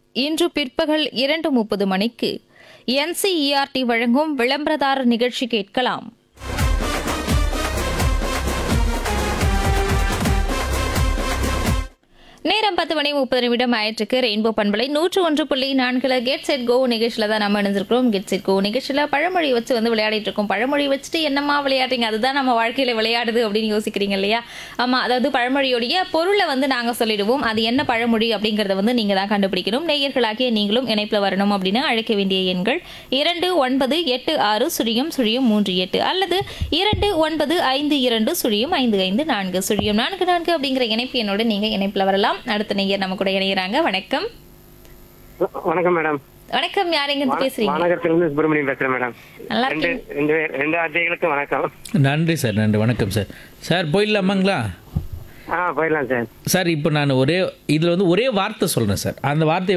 இன்று பிற்பகல் இரண்டு முப்பது மணிக்கு என்சிஇஆர்டி வழங்கும் விளம்பரதாரர் நிகழ்ச்சி கேட்கலாம் நேரம் பத்து மணி முப்பது நிமிடம் ஆயிற்றுக்கு ரெயின்போ பண்பலை நூற்று ஒன்று புள்ளி நான்குல கெட் செட் கோ நிகழ்ச்சியில தான் நம்ம இணைஞ்சிருக்கிறோம் கெட் செட் கோ நிகழ்ச்சியில பழமொழி வச்சு வந்து விளையாடிட்டு இருக்கோம் பழமொழி வச்சுட்டு என்னமா விளையாடுறீங்க அதுதான் நம்ம வாழ்க்கையில விளையாடுது அப்படின்னு யோசிக்கிறீங்க இல்லையா ஆமா அதாவது பழமொழியோடைய பொருளை வந்து நாங்க சொல்லிடுவோம் அது என்ன பழமொழி அப்படிங்கறத வந்து நீங்க தான் கண்டுபிடிக்கணும் நேயர்களாகிய நீங்களும் இணைப்புல வரணும் அப்படின்னு அழைக்க வேண்டிய எண்கள் இரண்டு ஒன்பது எட்டு ஆறு சுழியம் சுழியம் மூன்று எட்டு அல்லது இரண்டு ஒன்பது ஐந்து இரண்டு சுழியம் ஐந்து ஐந்து நான்கு சுழியம் நான்கு நான்கு அப்படிங்கிற இணைப்பு என்னோட நீங்க இணைப்புல வரலாம் அடுத்த நேயர் நம்ம கூட இணையறாங்க வணக்கம் வணக்கம் மேடம் வணக்கம் யார் எங்க இருந்து பேசுறீங்க மாநகரத்திலிருந்து சுப்பிரமணியம் பேசுறேன் மேடம் நல்லா ரெண்டு இருக்கீங்க ரெண்டு பேர் ரெண்டு அத்தியாயங்களுக்கும் வணக்கம் நன்றி சார் நன்றி வணக்கம் சார் சார் போயிடலாமாங்களா ஆ போயிடலாம் சார் சார் இப்போ நான் ஒரே இதில் வந்து ஒரே வார்த்தை சொல்கிறேன் சார் அந்த வார்த்தையை